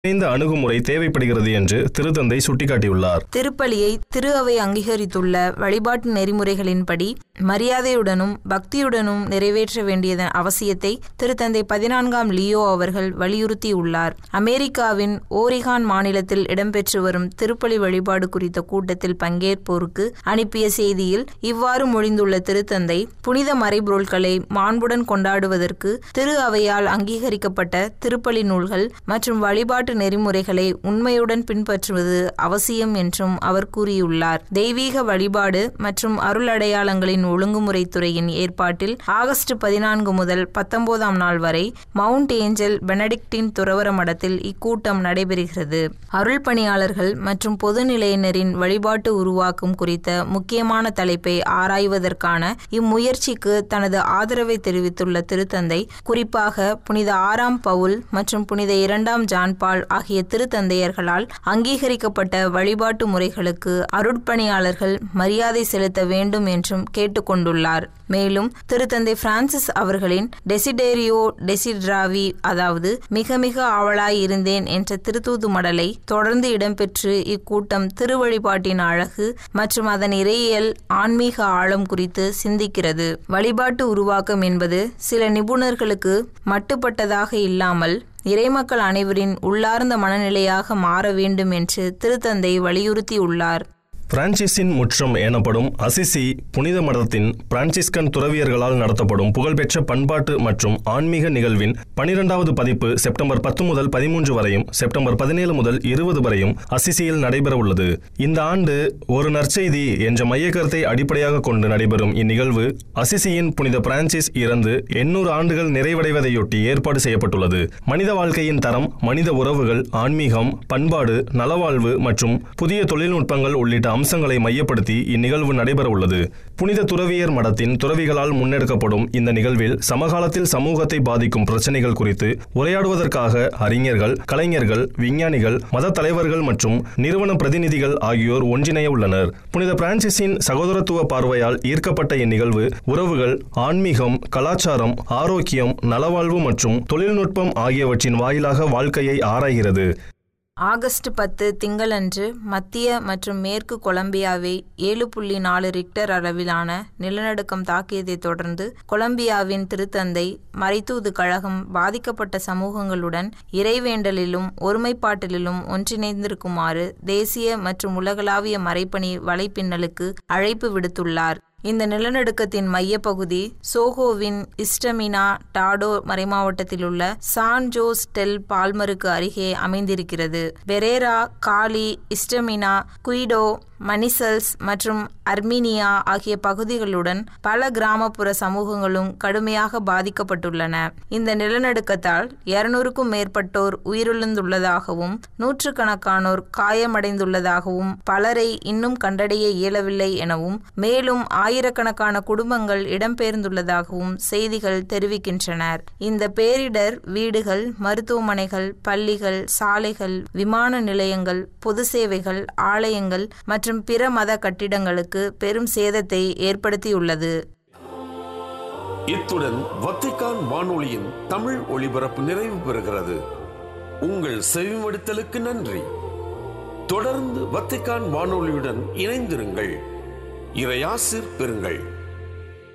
இணைந்த அணுகுமுறை தேவைப்படுகிறது என்று திருத்தந்தை சுட்டிக்காட்டியுள்ளார் திருப்பலியை திரு அவை அங்கீகரித்துள்ள வழிபாட்டு நெறிமுறைகளின்படி மரியாதையுடனும் பக்தியுடனும் நிறைவேற்ற வேண்டியதன் அவசியத்தை திருத்தந்தை பதினான்காம் லியோ அவர்கள் வலியுறுத்தியுள்ளார் அமெரிக்காவின் ஓரிகான் மாநிலத்தில் இடம்பெற்று வரும் திருப்பலி வழிபாடு குறித்த கூட்டத்தில் பங்கேற்போருக்கு அனுப்பிய செய்தியில் இவ்வாறு மொழிந்துள்ள திருத்தந்தை புனித மறைபொருட்களை மாண்புடன் கொண்டாடுவதற்கு திரு அவையால் அங்கீகரிக்கப்பட்ட திருப்பலி நூல்கள் மற்றும் வழிபாட்டு நெறிமுறைகளை உண்மையுடன் பின்பற்றுவது அவசியம் என்றும் அவர் கூறியுள்ளார் தெய்வீக வழிபாடு மற்றும் அருள் அடையாளங்களின் ஒழுங்குமுறை துறையின் ஏற்பாட்டில் ஆகஸ்ட் பதினான்கு முதல் பத்தொன்பதாம் நாள் வரை மவுண்ட் ஏஞ்சல் பெனடிக்டின் துறவர மடத்தில் இக்கூட்டம் நடைபெறுகிறது அருள் பணியாளர்கள் மற்றும் பொதுநிலையினரின் வழிபாட்டு உருவாக்கம் குறித்த முக்கியமான தலைப்பை ஆராய்வதற்கான இம்முயற்சிக்கு தனது ஆதரவை தெரிவித்துள்ள திருத்தந்தை குறிப்பாக புனித ஆறாம் பவுல் மற்றும் புனித இரண்டாம் ஜான் பால் ஆகிய திருத்தந்தையர்களால் அங்கீகரிக்கப்பட்ட வழிபாட்டு முறைகளுக்கு அருட்பணியாளர்கள் மரியாதை செலுத்த வேண்டும் என்றும் கேட்டுக்கொண்டுள்ளார் மேலும் திருத்தந்தை பிரான்சிஸ் அவர்களின் டெசிடேரியோ டெசிட்ராவி அதாவது மிக மிக ஆவலாய் இருந்தேன் என்ற திருத்தூது மடலை தொடர்ந்து இடம்பெற்று இக்கூட்டம் திருவழிபாட்டின் அழகு மற்றும் அதன் இறையியல் ஆன்மீக ஆழம் குறித்து சிந்திக்கிறது வழிபாட்டு உருவாக்கம் என்பது சில நிபுணர்களுக்கு மட்டுப்பட்டதாக இல்லாமல் இறைமக்கள் அனைவரின் உள்ளார்ந்த மனநிலையாக மாற வேண்டும் என்று திருத்தந்தை வலியுறுத்தியுள்ளார் பிரான்சிஸின் முற்றம் எனப்படும் அசிசி புனித மடத்தின் பிரான்சிஸ்கன் துறவியர்களால் நடத்தப்படும் புகழ்பெற்ற பண்பாட்டு மற்றும் ஆன்மீக நிகழ்வின் பனிரெண்டாவது பதிப்பு செப்டம்பர் பத்து முதல் பதிமூன்று வரையும் செப்டம்பர் பதினேழு முதல் இருபது வரையும் அசிசியில் நடைபெற உள்ளது இந்த ஆண்டு ஒரு நற்செய்தி என்ற மையக்கருத்தை அடிப்படையாக கொண்டு நடைபெறும் இந்நிகழ்வு அசிசியின் புனித பிரான்சிஸ் இறந்து எண்ணூறு ஆண்டுகள் நிறைவடைவதையொட்டி ஏற்பாடு செய்யப்பட்டுள்ளது மனித வாழ்க்கையின் தரம் மனித உறவுகள் ஆன்மீகம் பண்பாடு நலவாழ்வு மற்றும் புதிய தொழில்நுட்பங்கள் உள்ளிட்ட அம்சங்களை மையப்படுத்தி இந்நிகழ்வு நடைபெற உள்ளது புனித துறவியர் மடத்தின் துறவிகளால் முன்னெடுக்கப்படும் இந்த நிகழ்வில் சமகாலத்தில் சமூகத்தை பாதிக்கும் பிரச்சனைகள் குறித்து உரையாடுவதற்காக அறிஞர்கள் கலைஞர்கள் விஞ்ஞானிகள் மத தலைவர்கள் மற்றும் நிறுவன பிரதிநிதிகள் ஆகியோர் ஒன்றிணைய உள்ளனர் புனித பிரான்சிஸின் சகோதரத்துவ பார்வையால் ஈர்க்கப்பட்ட இந்நிகழ்வு உறவுகள் ஆன்மீகம் கலாச்சாரம் ஆரோக்கியம் நலவாழ்வு மற்றும் தொழில்நுட்பம் ஆகியவற்றின் வாயிலாக வாழ்க்கையை ஆராய்கிறது ஆகஸ்ட் பத்து திங்களன்று மத்திய மற்றும் மேற்கு கொலம்பியாவை ஏழு புள்ளி நாலு ரிக்டர் அளவிலான நிலநடுக்கம் தாக்கியதைத் தொடர்ந்து கொலம்பியாவின் திருத்தந்தை மறைத்தூது கழகம் பாதிக்கப்பட்ட சமூகங்களுடன் இறைவேண்டலிலும் ஒருமைப்பாட்டிலும் ஒன்றிணைந்திருக்குமாறு தேசிய மற்றும் உலகளாவிய மறைப்பணி வலைப்பின்னலுக்கு அழைப்பு விடுத்துள்ளார் இந்த நிலநடுக்கத்தின் மையப்பகுதி சோஹோவின் இஸ்டமினா டாடோ மறைமாவட்டத்திலுள்ள சான் ஜோஸ் டெல் பால்மருக்கு அருகே அமைந்திருக்கிறது பெரேரா காலி இஸ்டமினா குயிடோ மனிசல்ஸ் மற்றும் அர்மீனியா ஆகிய பகுதிகளுடன் பல கிராமப்புற சமூகங்களும் கடுமையாக பாதிக்கப்பட்டுள்ளன இந்த நிலநடுக்கத்தால் இருநூறுக்கும் மேற்பட்டோர் உயிரிழந்துள்ளதாகவும் நூற்றுக்கணக்கானோர் காயமடைந்துள்ளதாகவும் பலரை இன்னும் கண்டடைய இயலவில்லை எனவும் மேலும் ஆயிரக்கணக்கான குடும்பங்கள் இடம்பெயர்ந்துள்ளதாகவும் செய்திகள் தெரிவிக்கின்றனர் இந்த பேரிடர் வீடுகள் மருத்துவமனைகள் பள்ளிகள் சாலைகள் விமான நிலையங்கள் பொது சேவைகள் ஆலயங்கள் மற்றும் பிற மத கட்டிடங்களுக்கு பெரும் சேதத்தை ஏற்படுத்தியுள்ளது இத்துடன் வத்திக்கான் வானொலியின் தமிழ் ஒளிபரப்பு நிறைவு பெறுகிறது உங்கள் செவிமடுத்தலுக்கு நன்றி தொடர்ந்து வத்திக்கான் வானொலியுடன் இணைந்திருங்கள் இறையாசிர் பெறுங்கள்